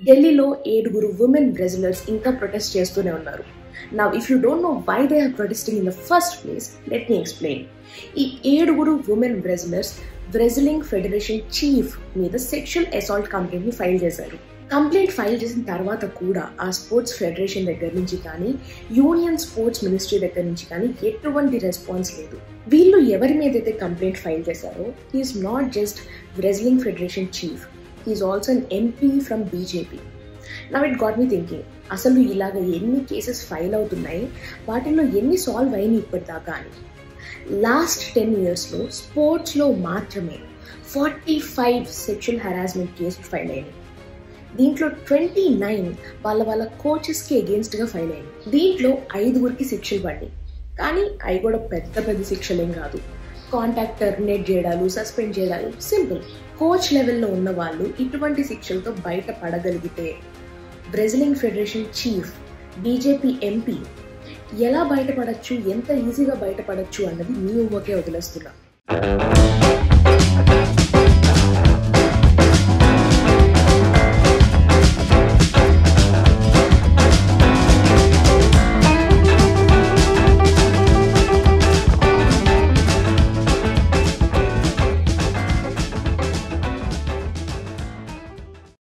ఢిల్లీలో ఏడుగురు women wrestlers ఇంకా ప్రొటెస్ట్ చేస్తూనే ఉన్నారు నా if you don't know why they are protesting in the first place let me explain ఈ ఏడుగురు women wrestlers wrestling federation chief మీద సెక్షువల్ అసాల్ట్ కంప్లైంట్ ని ఫైల్ చేశారు కంప్లైంట్ ఫైల్ చేసిన తర్వాత కూడా ఆ స్పోర్ట్స్ ఫెడరేషన్ దగ్గర నుంచి కానీ యూనియన్ స్పోర్ట్స్ మినిస్ట్రీ దగ్గర నుంచి కానీ ఎటువంటి రెస్పాన్స్ లేదు వీళ్ళు ఎవరి మీద అయితే కంప్లైంట్ ఫైల్ చేశారో he's not just wrestling federation chief he's also an MP from BJP now it got me thinking అసలు ఇలాగ ఎన్ని కేసెస్ ఫైల్ అవుతున్నాయి వాటిల్లో ఎన్ని సాల్వ్ అయినాయి ఇప్పటిదాకా అని లాస్ట్ టెన్ ఇయర్స్లో స్పోర్ట్స్లో మాత్రమే ఫార్టీ ఫైవ్ సెక్షువల్ హెరాస్మెంట్ కేసులు ఫైల్ అయినాయి దీంట్లో ట్వంటీ నైన్ వాళ్ళ వాళ్ళ కోచెస్కి అగేన్స్ట్గా ఫైల్ అయింది దీంట్లో ఐదుగురికి శిక్షలు పడ్డాయి కానీ అవి కూడా పెద్ద పెద్ద శిక్షలేం కాదు కాంటాక్ట్ టర్మినేట్ చేయడాలు సస్పెండ్ చేయడాలు సింపుల్ కోచ్ లెవెల్లో ఉన్న వాళ్ళు ఇటువంటి శిక్షలతో బయటపడగలిగితే wrestling federation chief BJP MP ఎలా బయటపడచ్చు ఎంత ఈజీగా బయటపడచ్చు అన్నది మీ ఊహకే వదిలేస్తున్నా